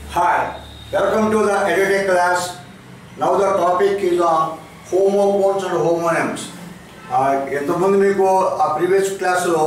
Hi, welcome to the EduTech class. Now the topic is on homophones and homonyms. Uh, ఎంతమంది మీకు ఆ previous క్లాస్లో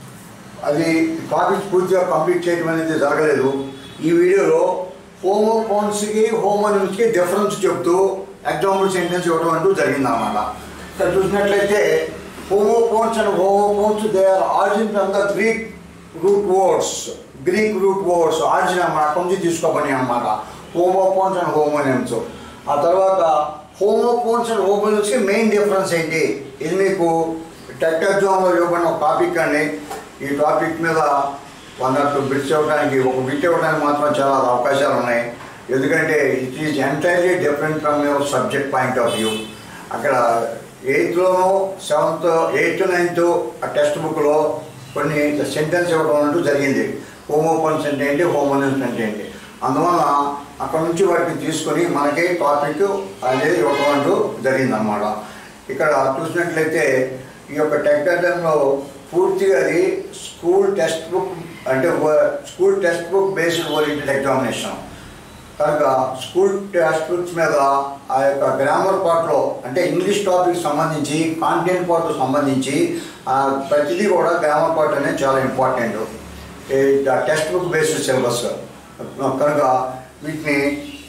అది topic పూర్తిగా కంప్లీట్ చేయడం అనేది జరగలేదు ఈ వీడియోలో హోమోఫోన్స్కి హోమోనిమ్స్కి డిఫరెన్స్ చెప్తూ ఎగ్జాంపుల్ సెంటెన్స్ ఇవ్వడం అంటూ జరిగిందన్నమాట ఇక్కడ చూసినట్లయితే homophones and homophones they are origin from the Greek root words Greek root words origin అన్నమాట అక్కడి నుంచి తీసుకోబడి అన్నమాట హోమోఫోన్స్ అండ్ హోమోనిమ్స్ ఆ తర్వాత హోమోఫోన్స్ అండ్ హోమోనిమ్స్కి మెయిన్ డిఫరెన్స్ ఏంటి ఇది మీకు టెట్ ఎగ్జామ్లో ఇవ్వబడిన ఒక టాపిక్ అండి ఈ టాపిక్ మీద వన్ ఆర్ టూ బిట్స్ ఇవ్వడానికి ఒక బిట్ ఇవ్వడానికి మాత్రం చాలా అవకాశాలు ఉన్నాయి ఎందుకంటే it is entirely different from your subject point of view అక్కడ ఎయిత్లోనూ సెవెంత్ ఎయిత్ నైన్త్ ఆ టెక్స్ట్ బుక్లో కొన్ని సెంటెన్స్ ఇవ్వడం అంటూ జరిగింది హోమోఫోన్స్ అంటే ఏంటి హోమోనిమ్స్ అంటే ఏంటి అందువల్ల అక్కడ నుంచి వాటిని తీసుకొని మనకి టాపిక్ అనేది ఇవ్వడం అంటూ జరిగిందన్నమాట ఇక్కడ చూసినట్లయితే ఈ యొక్క టెక్టాటంలో పూర్తిగా అది స్కూల్ టెక్స్ట్ బుక్ అంటే school text book based oriented examination కనుక స్కూల్ టెక్స్ట్ బుక్స్ మీద ఆ యొక్క గ్రామర్ పార్ట్లో అంటే ఇంగ్లీష్ టాపిక్ సంబంధించి కాంటెంట్ పార్ట్ సంబంధించి ఆ ప్రతిదీ కూడా గ్రామర్ పార్ట్ అనేది చాలా important text book based syllabus కనుక వీటిని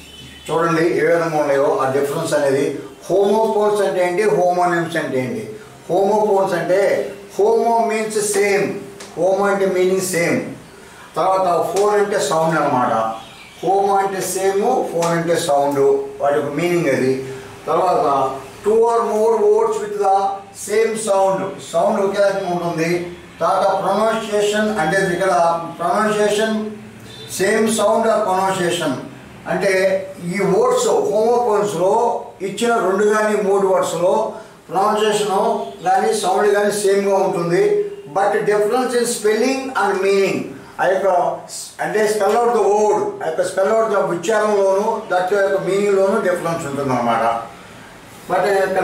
చూడండి ఏ విధంగా ఉన్నాయో ఆ డిఫరెన్స్ అనేది హోమోఫోన్స్ అంటే ఏంటి హోమోనిమ్స్ అంటే ఏంటి హోమోఫోన్స్ అంటే హోమో మీన్స్ సేమ్ హోమో అంటే మీనింగ్ సేమ్ తర్వాత ఫోన్ అంటే సౌండ్ అనమాట హోమో అంటే సేమ్ ఫోన్ అంటే సౌండ్ వాటి మీనింగ్ అది తర్వాత two or more words with the same sound sound ఒకే రకంగా ఉంటుంది తర్వాత ప్రొనౌన్సియేషన్ అంటే ఇక్కడ pronunciation same sound or pronunciation అంటే ఈ వర్డ్స్ హోమోఫోన్స్లో ఇచ్చిన రెండు కానీ మూడు వర్డ్స్లో ప్రొనౌన్సియేషన్ కానీ సౌండ్ కానీ సేమ్గా ఉంటుంది but difference in spelling and meaning ఆ యొక్క అంటే స్పెల్ అవుట్ ద వర్డ్ ఆ యొక్క స్పెల్ అవుట్ ద ఉచ్చారంలోను దట్ యొక్క మీనింగ్లోను డిఫరెన్స్ ఉంటుంది అన్నమాట బట్ ఇక్కడ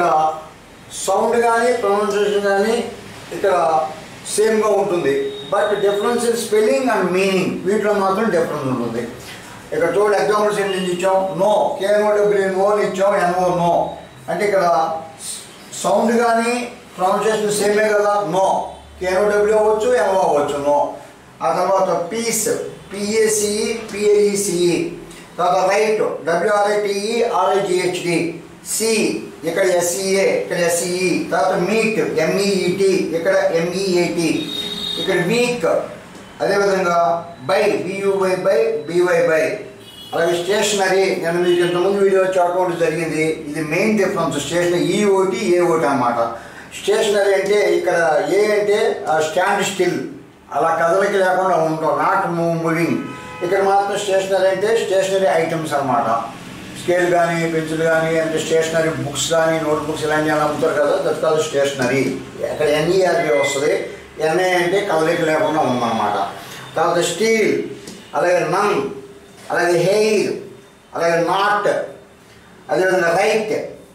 సౌండ్ కానీ ప్రొనౌన్సియేషన్ కానీ ఇక్కడ సేమ్గా ఉంటుంది but difference in spelling and meaning వీటిలో మాత్రం డిఫరెన్స్ ఉంటుంది ఇక్కడ చూడండి ఎగ్జాంపుల్స్ ఏంటి ఇచ్చాం నో కేనో డబ్ల్యూ నో అని ఇచ్చాం ఎన్ఓ నో అంటే ఇక్కడ సౌండ్ కానీ ప్రొనౌన్సియేషన్ సేమే కదా నో కేనో డబ్ల్యూ అవ్వచ్చు ఎన్ఓ అవ్వచ్చు నో ఆ తర్వాత పీస్ పిఏసిఈ పిఏఈసిఈ తర్వాత రైట్ డబ్ల్యూఆర్ఐటిఈ ఆర్ఐజిహెచ్డి సి ఇక్కడ ఎస్ఈఏ ఇక్కడ ఎస్ఈఈ తర్వాత మీట్ ఎంఈఈటి ఇక్కడ ఎంఈఏటి ఇక్కడ వీక్ అదేవిధంగా buy B U Y by B Y bye అలాగే స్టేషనరీ నేను మీకు ఇంతకుముందు వీడియో చూడటం జరిగింది ఇది మెయిన్ డిఫరెన్స్ స్టేషనరీ ఈ ఓటి ఏ ఓటి అనమాట స్టేషనరీ అంటే ఇక్కడ ఏ అంటే స్టాండ్ స్టిల్ అలా కదలిక లేకుండా ఉంటాం నాట్ మూవ్ మూవింగ్ ఇక్కడ మాత్రం స్టేషనరీ అంటే స్టేషనరీ ఐటమ్స్ అనమాట స్కేల్ కానీ పెన్సిల్ కానీ అంటే స్టేషనరీ బుక్స్ కానీ నోట్ బుక్స్ ఇలాంటివి అని అమ్ముతారు కదా దట్ కాదు స్టేషనరీ అక్కడ ఎన్ఈఆర్బి వస్తుంది ఎన్ఏ అంటే కదలిక లేకుండా ఉందన్నమాట తర్వాత స్టీల్ అలాగే నన్ అలాగే హెయిర్ అలాగే నాట్ అదేవిధంగా రైట్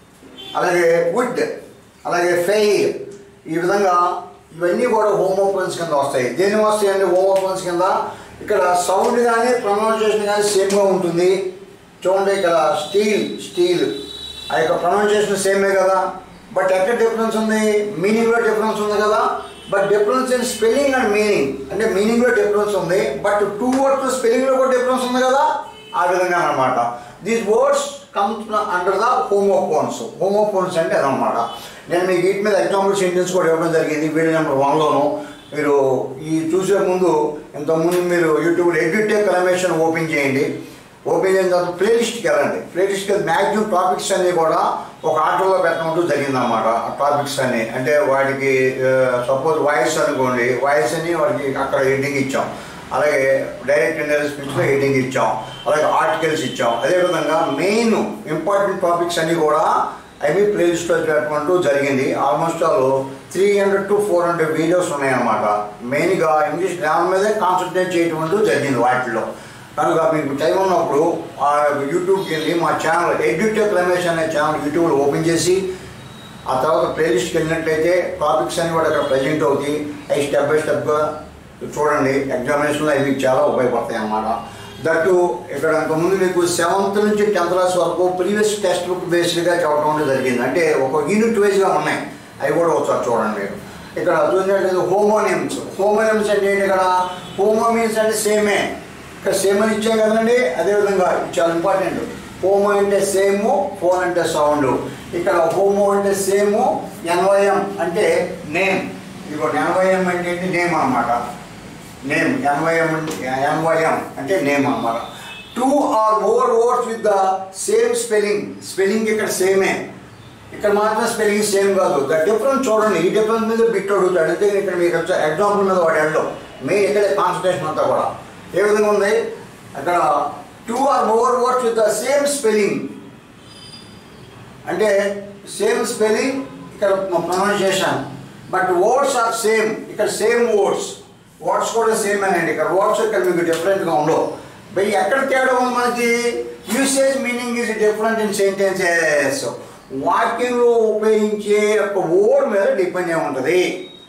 అలాగే వుడ్ అలాగే ఫెయిర్ ఈ విధంగా ఇవన్నీ కూడా హోమోఫోన్స్ కింద వస్తాయి దేని వస్తాయండి హోమోఫోన్స్ కింద ఇక్కడ సౌండ్ కానీ ప్రొనౌన్సియేషన్ కానీ సేమ్గా ఉంటుంది చూడండి ఇక్కడ స్టీల్ స్టీల్ ఆ యొక్క ప్రొనౌన్సియేషన్ సేమే కదా బట్ ఎక్కడ డిఫరెన్స్ ఉంది మీనింగ్లో డిఫరెన్స్ ఉంది కదా but difference in spelling and meaning అంటే మీనింగ్లో డిఫరెన్స్ ఉంది బట్ టూ వర్డ్స్ స్పెల్లింగ్లో కూడా డిఫరెన్స్ ఉంది కదా ఆ విధంగా అనమాట these words comes under the homophones homophones అంటే అదనమాట నేను మీకు వీటి మీద ఎగ్జాంపుల్ సెంటెన్స్ కూడా ఇవ్వడం జరిగింది వీడియో నెంబర్ వన్లోను మీరు ఈ చూసే ముందు ఇంతకుముందు మీరు యూట్యూబ్లో ఎడ్యుటెక్ కలమేషన్ ఓపెన్ చేయండి ఓపెన్ చేసిన తర్వాత ప్లేలిస్ట్కి వెళ్ళండి ప్లేలిస్ట్కి వెళ్ళి మ్యాక్సిమం టాపిక్స్ అన్నీ కూడా ఒక ఆర్డర్లో పెట్టమంటూ జరిగిందన్నమాట ఆ టాపిక్స్ అన్ని అంటే వాటికి సపోజ్ వాయిస్ అనుకోండి వాయిస్ అని వాటికి అక్కడ హెడ్డింగ్ ఇచ్చాం అలాగే డైరెక్ట్ ఇండైరెక్ట్ స్పీచ్లో హెడ్డింగ్ ఇచ్చాం అలాగే ఆర్టికల్స్ ఇచ్చాం అదేవిధంగా మెయిన్ ఇంపార్టెంట్ టాపిక్స్ అన్నీ కూడా అవి ప్లేలిస్ట్లో పెట్టమంటూ జరిగింది almost all three hundred to four hundred videos ఉన్నాయన్నమాట మెయిన్గా ఇంగ్లీష్ గ్రామర్ మీదే కాన్సన్ట్రేట్ చేయటం అంటూ జరిగింది వాటిలో కనుక మీకు టైం ఉన్నప్పుడు ఆ యూట్యూబ్కి వెళ్ళి మా ఛానల్ ఎడ్యుటెక్ రమేష్ అనే ఛానల్ యూట్యూబ్లో ఓపెన్ చేసి ఆ తర్వాత ప్లేలిస్ట్కి వెళ్ళినట్లయితే టాపిక్స్ అన్ని కూడా అక్కడ ప్రజెంట్ అవుతాయి అవి స్టెప్ బై స్టెప్గా చూడండి ఎగ్జామినేషన్లో అవి మీకు చాలా ఉపయోగపడతాయి అన్నమాట దట్టు ఇక్కడ అంతకుముందు మీకు సెవెంత్ నుంచి టెన్త్ క్లాస్ వరకు ప్రీవియస్ టెక్స్ట్ బుక్ బేస్డ్గా చెప్పడం అనేది జరిగింది అంటే ఒక యూనిట్ వైజ్గా ఉన్నాయి అవి కూడా ఒకసారి చూడండి మీరు ఇక్కడ చూసినట్లయితే హోమోనియమ్స్ హోమోనియమ్స్ అంటే ఏంటి ఇక్కడ హోమో మీన్స్ అంటే సేమే ఇక్కడ సేమ్ అని ఇచ్చాం కదండి అదేవిధంగా ఇది చాలా ఇంపార్టెంట్ హోమో అంటే సేమ్ ఫోన్ అంటే సౌండ్ ఇక్కడ హోమో అంటే సేమ్ ఎన్వయం అంటే నేమ్ ఇదిగో ఎన్వయం అంటే ఏంటి నేమ్ అన్నమాట నేమ్ ఎన్వయం ఎన్వయం అంటే నేమ్ అన్నమాట two or more words with the same spelling spelling ఇక్కడ సేమే ఇక్కడ మాత్రం స్పెల్లింగ్ సేమ్ కాదు ద డిఫరెన్స్ చూడండి ఈ డిఫరెన్స్ మీద బిట్ అడుగుతాడు అంతే ఇక్కడ మీకు ఎగ్జాంపుల్ మీద వాడు వెళ్ళడం మెయిన్ ఇక్కడే కాన్సన్ట్రేషన్ అంతా కూడా ఏ విధంగా ఉంది అక్కడ two or more words with the same spelling అంటే సేమ్ స్పెల్లింగ్ ఇక్కడ pronunciation but words are same ఇక్కడ సేమ్ వర్డ్స్ వర్డ్స్ కూడా సేమ్ అండి ఇక్కడ వర్డ్స్ ఇక్కడ మీకు డిఫరెంట్గా ఉండవు బై ఎక్కడ తేడా ఉంది మనకి usage meaning is different in sentences వాక్యంలో ఉపయోగించే యొక్క వర్డ్ మీద డిపెండ్ అయి ఉంటుంది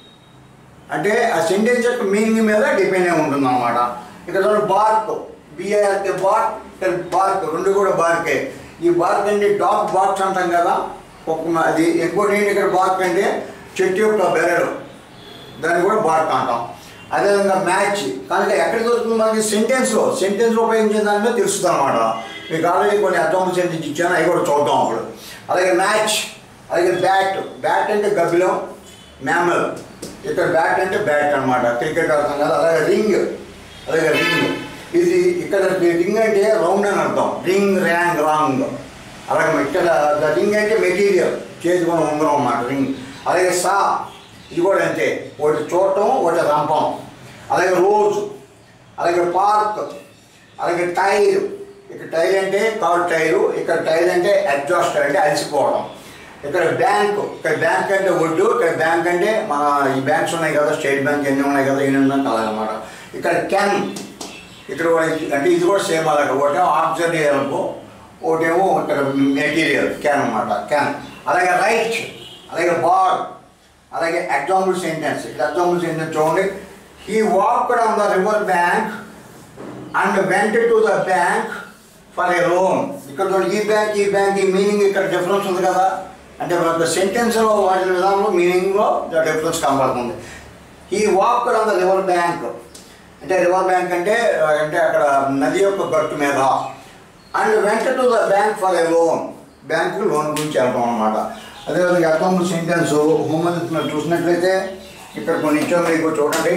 అంటే ఆ సెంటెన్స్ యొక్క మీనింగ్ మీద డిపెండ్ అయి ఉంటుంది అనమాట ఇక్కడ చూడండి బార్క్ బిఆర్కే బార్క్ ఇక్కడ బార్క్ రెండు కూడా బార్కే ఈ బార్క్ అంటే డాగ్ బాక్స్ అంటాం కదా ఒక అది ఇంకోటి ఏంటి ఇక్కడ బార్క్ అంటే చెట్టు యొక్క బెరడు దాన్ని కూడా బార్క్ అంటాం అదేవిధంగా మ్యాచ్ కనుక ఎక్కడ దొరుకుతుంది మనకి సెంటెన్స్లో సెంటెన్స్లో ఉపయోగించే దాని మీద తెలుస్తుంది అనమాట మీకు ఆల్రెడీ కొన్ని అర్థం సెంటెన్స్ ఇచ్చాను అవి కూడా చూద్దాం అప్పుడు అలాగే మ్యాచ్ అలాగే బ్యాట్ బ్యాట్ అంటే గబ్బిలం మ్యామల్ ఇక్కడ బ్యాట్ అంటే బ్యాట్ అన్నమాట క్రికెట్ అర్థం కదా అలాగే రింగ్ అలాగే రింగ్ ఇది ఇక్కడ రింగ్ అంటే రౌండ్ అని అర్థం రింగ్ ర్యాంగ్ రాంగ్ అలాగే ఇక్కడ ద రింగ్ అంటే మెటీరియల్ చేసుకుని ఉంగరం అన్నమాట రింగ్ అలాగే సా ఇది కూడా అంతే ఒకటి చూడటం ఒకటి రంపం అలాగే రోజు అలాగే పార్క్ అలాగే టైర్ ఇక్కడ టైర్ అంటే కార్ టైరు ఇక్కడ టైర్ అంటే అడ్జస్ట్ అంటే అలసిపోవడం ఇక్కడ బ్యాంక్ ఇక్కడ బ్యాంక్ అంటే ఒడ్డు ఇక్కడ బ్యాంక్ అంటే మన ఈ బ్యాంక్స్ ఉన్నాయి కదా స్టేట్ బ్యాంక్ ఎన్ని ఉన్నాయి కదా ఎన్ని ఉన్నాయి అలాగనమాట ఇక్కడ కెన్ ఇక్కడ కూడా ఇది- అంటే ఇది కూడా సేమ్ అలాగే ఒకటేమో ఆబ్జర్వ్ హెల్ప్ ఒకటేమో ఇక్కడ మెటీరియల్ క్యాన్ అనమాట క్యాన్ అలాగే రైట్ అలాగే బాల్ అలాగే ఎగ్జాంపుల్ సెంటెన్స్ ఇక్కడ ఎగ్జాంపుల్ సెంటెన్స్ చూడండి he walked on the river bank and went to the bank for a loan ఇక్కడ చూడండి ఈ బ్యాంక్ ఈ బ్యాంక్ ఈ మీనింగ్ ఇక్కడ డిఫరెన్స్ ఉంది కదా అంటే మనకు సెంటెన్స్లో వాడిన విధానంలో మీనింగ్లో డిఫరెన్స్ కనబడుతుంది ఈ walked on the river bank అంటే రివర్ బ్యాంక్ అంటే అంటే అక్కడ నది యొక్క గట్టు మీద and went to the bank for a loan bank loan గురించి వెళ్తాం అనమాట అదేవిధంగా అకౌంట్ సెంటెన్స్ హోంవర్క్ చూసినట్లయితే ఇక్కడ కొన్ని ఇచ్చాము మీకు చూడండి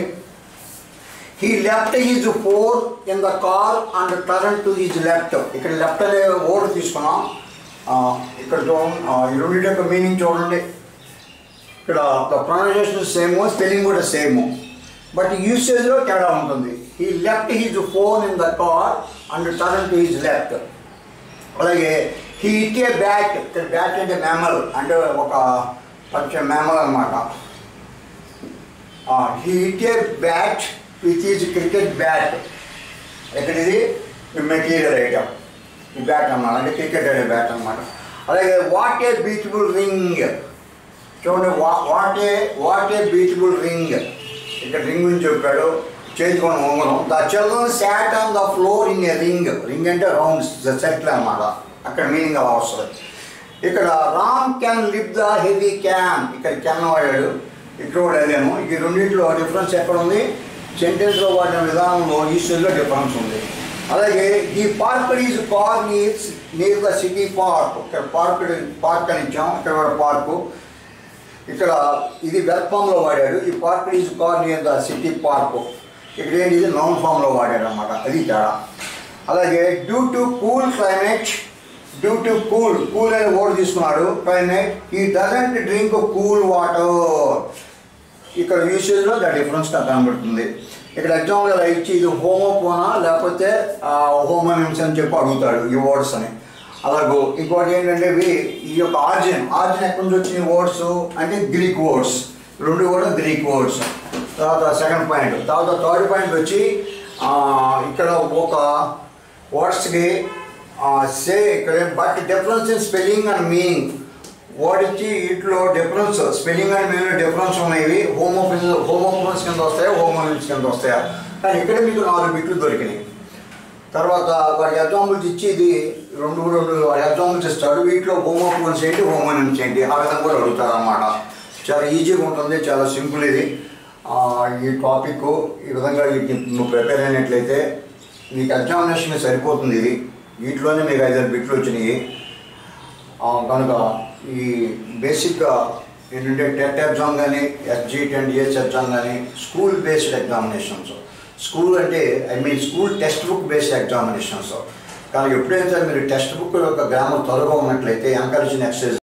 he left his four in the car and turn to his left ఇక్కడ లెఫ్ట్ అనే వర్డ్ తీసుకున్నాం ఆ, ఇక్కడ చూడండి ఆ, ఈ రెండింటి యొక్క మీనింగ్ చూడండి ఇక్కడ ద ప్రొనౌన్సియేషన్ సేమ్ స్పెల్లింగ్ కూడా సేమ్ బట్ యూసేజ్లో తేడా ఉంటుంది he left his phone in the car and turn to his left అలాగే హీ ఇట్ ఏ బ్యాట్ ఇక్కడ బ్యాట్ అంటే మ్యామల్ అంటే ఒక పచ్చ మ్యామల్ అనమాట he it a bat which is cricket bat ఇక్కడ ఇది మెటీరియల్ ఐటమ్ ఈ బ్యాట్ అన్నమాట అంటే క్రికెట్ అనే బ్యాట్ అన్నమాట అలాగే వాట్ ఏ బ్యూటిఫుల్ రింగ్ చూడండి వా what a what a beautiful ring ఇక్కడ రింగ్ గురించి చెప్పాడు చేతికొని ఉంగరం the children sat on the floor in a ring ring అంటే రౌండ్ సెటిల్ అన్నమాట అక్కడ మీనింగ్ అలా వస్తుంది ఇక్కడ Ram can lip the heavy can ఇక్కడ క్యాన్ వాడాడు ఇక్కడ కూడా అదేను ఈ రెండింటిలో డిఫరెన్స్ ఎక్కడ ఉంది సెంటెన్స్లో వాడిన విధానంలో ఈస్టర్లో డిఫరెన్స్ ఉంది అలాగే ఈ park is car needs near the city park ఇక్కడ పార్క్ పార్క్ అని ఇచ్చాం ఇక్కడ కూడా పార్కు ఇక్కడ ఇది వెబ్ ఫామ్లో వాడాడు ఈ park is car near the city park ఇక్కడ ఏంటి ఇది నౌన్ ఫామ్లో వాడాడు అనమాట అది తేడా అలాగే due to cool climate due to cool cool అనే వర్డ్ తీసుకున్నాడు క్లైమేట్ ఈ డజంట్ డ్రింక్ కూల్ వాటర్ ఇక్కడ యూసేజ్లో ద డిఫరెన్స్ నాకు కనబడుతుంది ఇక్కడ ఎగ్జాంపుల్ ఇలా ఇచ్చి ఇది హోమోపోనా లేకపోతే హోమోనిమ్స్ అని చెప్పి అడుగుతాడు ఈ వర్డ్స్ అని అలాగూ ఇంకోటి ఏంటంటే ఇవి ఈ యొక్క ఆర్జిన్ ఆర్జిన్ ఎక్కడి నుంచి వచ్చిన వర్డ్స్ అంటే గ్రీక్ వర్డ్స్ రెండు కూడా గ్రీక్ వర్డ్స్ తర్వాత సెకండ్ పాయింట్ తర్వాత థర్డ్ పాయింట్ వచ్చి ఆ, ఇక్కడ ఒక వర్డ్స్కి సే ఇక్కడ but difference in spelling and meaning word ఇచ్చి వీటిలో difference spelling and meaning difference ఉన్నాయి హోమోఫిన్స్ హోమోఫోన్స్ కింద వస్తాయా హోమోనిమ్స్ కింద వస్తాయా కానీ ఇక్కడ మీకు నాలుగు బిట్లు దొరికినాయి తర్వాత వాడి ఎగ్జాంపుల్స్ ఇచ్చి ఇది రెండు రెండు ఎగ్జాంపుల్స్ ఇస్తాడు వీటిలో హోమోఫోన్స్ ఏంటి హోమోనిమ్స్ ఏంటి ఆ విధంగా కూడా అడుగుతారు అనమాట చాలా ఈజీగా ఉంటుంది చాలా సింపుల్ ఇది ఆ, ఈ టాపిక్ ఈ విధంగా వీటిని నువ్వు ప్రిపేర్ అయినట్లయితే నీకు ఎగ్జామినేషన్ సరిపోతుంది ఇది వీటిలోనే మీకు ఐదారు బిట్లు వచ్చినాయి ఆ, కనుక ఈ బేసిక్గా ఏంటంటే టెట్ ఎగ్జామ్ కానీ ఎస్జీట్ అండ్ ఏహెచ్ ఎగ్జామ్ కానీ స్కూల్ బేస్డ్ ఎగ్జామినేషన్స్ స్కూల్ అంటే I mean school text book based examinations కానీ ఎప్పుడైతే మీరు టెక్స్ట్ బుక్ యొక్క గ్రామర్ త్వరగా ఉన్నట్లయితే ఎంకరేజ్ ఎక్సైజ్